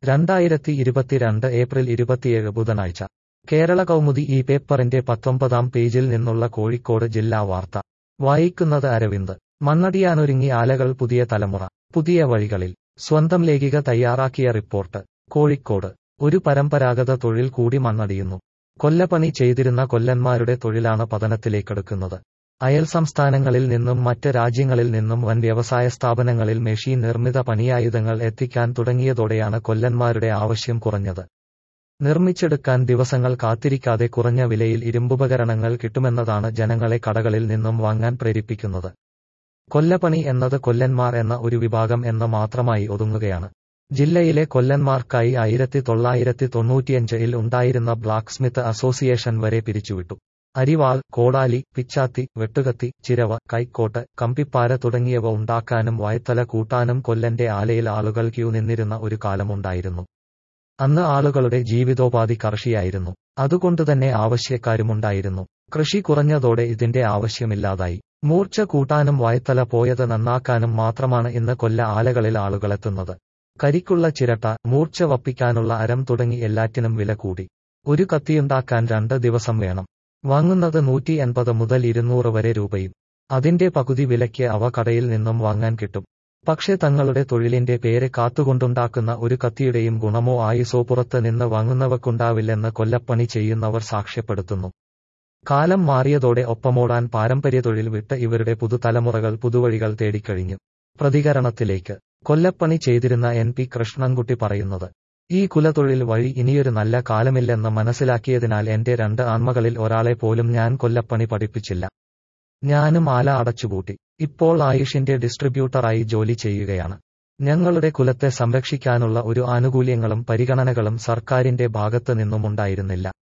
രണ്ടായിരത്തി ഇരുപത്തിരണ്ട് ഏപ്രിൽ ഇരുപത്തിയേഴ് ബുധനാഴ്ച കേരള കൗമുദി ഈ പേപ്പറിന്റെ പത്തൊമ്പതാം പേജിൽ നിന്നുള്ള കോഴിക്കോട് ജില്ലാ വാർത്ത വായിക്കുന്നത് അരവിന്ദ് മണ്ണടിയാനൊരുങ്ങി ആലകൾ പുതിയ തലമുറ പുതിയ വഴികളിൽ സ്വന്തം ലേഖിക തയ്യാറാക്കിയ റിപ്പോർട്ട് കോഴിക്കോട് ഒരു പരമ്പരാഗത തൊഴിൽ കൂടി മണ്ണടിയുന്നു കൊല്ലപ്പണി ചെയ്തിരുന്ന കൊല്ലന്മാരുടെ തൊഴിലാണ് പതനത്തിലേക്കെടുക്കുന്നത് അയൽ സംസ്ഥാനങ്ങളിൽ നിന്നും മറ്റ് രാജ്യങ്ങളിൽ നിന്നും വൻ വ്യവസായ സ്ഥാപനങ്ങളിൽ മെഷീൻ നിർമ്മിത പണിയായുധങ്ങൾ എത്തിക്കാൻ തുടങ്ങിയതോടെയാണ് കൊല്ലന്മാരുടെ ആവശ്യം കുറഞ്ഞത് നിർമ്മിച്ചെടുക്കാൻ ദിവസങ്ങൾ കാത്തിരിക്കാതെ കുറഞ്ഞ വിലയിൽ ഇരുമ്പുപകരണങ്ങൾ കിട്ടുമെന്നതാണ് ജനങ്ങളെ കടകളിൽ നിന്നും വാങ്ങാൻ പ്രേരിപ്പിക്കുന്നത് കൊല്ലപ്പണി എന്നത് കൊല്ലന്മാർ എന്ന ഒരു വിഭാഗം എന്ന് മാത്രമായി ഒതുങ്ങുകയാണ് ജില്ലയിലെ കൊല്ലന്മാർക്കായി ആയിരത്തി തൊള്ളായിരത്തി തൊണ്ണൂറ്റിയഞ്ചിൽ ഉണ്ടായിരുന്ന ബ്ലാക്ക് സ്മിത്ത് അസോസിയേഷൻ വരെ പിരിച്ചുവിട്ടു അരിവാൾ കോടാലി പിച്ചാത്തി വെട്ടുകത്തി ചിരവ കൈക്കോട്ട് കമ്പിപ്പാര തുടങ്ങിയവ ഉണ്ടാക്കാനും വായ്ത്തല കൂട്ടാനും കൊല്ലന്റെ ആലയിൽ ആളുകൾ ക്യൂ നിന്നിരുന്ന ഒരു കാലമുണ്ടായിരുന്നു അന്ന് ആളുകളുടെ ജീവിതോപാധി കർഷിയായിരുന്നു അതുകൊണ്ടുതന്നെ ആവശ്യക്കാരുമുണ്ടായിരുന്നു കൃഷി കുറഞ്ഞതോടെ ഇതിന്റെ ആവശ്യമില്ലാതായി മൂർച്ച കൂട്ടാനും വായ്ത്തല പോയത് നന്നാക്കാനും മാത്രമാണ് ഇന്ന് കൊല്ല ആലകളിൽ ആളുകളെത്തുന്നത് കരിക്കുള്ള ചിരട്ട മൂർച്ച വപ്പിക്കാനുള്ള അരം തുടങ്ങി എല്ലാറ്റിനും വില കൂടി ഒരു കത്തിയുണ്ടാക്കാൻ രണ്ട് ദിവസം വേണം വാങ്ങുന്നത് നൂറ്റി എൺപത് മുതൽ ഇരുന്നൂറ് വരെ രൂപയും അതിന്റെ പകുതി വിലയ്ക്ക് അവ കടയിൽ നിന്നും വാങ്ങാൻ കിട്ടും പക്ഷേ തങ്ങളുടെ തൊഴിലിന്റെ പേര് കാത്തുകൊണ്ടുണ്ടാക്കുന്ന ഒരു കത്തിയുടെയും ഗുണമോ ആയുസോ പുറത്ത് നിന്ന് വാങ്ങുന്നവക്കുണ്ടാവില്ലെന്ന് കൊല്ലപ്പണി ചെയ്യുന്നവർ സാക്ഷ്യപ്പെടുത്തുന്നു കാലം മാറിയതോടെ ഒപ്പമോടാൻ പാരമ്പര്യ തൊഴിൽ വിട്ട് ഇവരുടെ പുതുതലമുറകൾ പുതുവഴികൾ തേടിക്കഴിഞ്ഞു പ്രതികരണത്തിലേക്ക് കൊല്ലപ്പണി ചെയ്തിരുന്ന എൻ പി കൃഷ്ണൻകുട്ടി പറയുന്നത് ഈ കുലതൊഴിൽ വഴി ഇനിയൊരു നല്ല കാലമില്ലെന്ന് മനസ്സിലാക്കിയതിനാൽ എന്റെ രണ്ട് ആൺമകളിൽ ഒരാളെ പോലും ഞാൻ കൊല്ലപ്പണി പഠിപ്പിച്ചില്ല ഞാനും ആല അടച്ചുപൂട്ടി ഇപ്പോൾ ആയുഷിന്റെ ഡിസ്ട്രിബ്യൂട്ടറായി ജോലി ചെയ്യുകയാണ് ഞങ്ങളുടെ കുലത്തെ സംരക്ഷിക്കാനുള്ള ഒരു ആനുകൂല്യങ്ങളും പരിഗണനകളും സർക്കാരിന്റെ ഭാഗത്ത് നിന്നുമുണ്ടായിരുന്നില്ല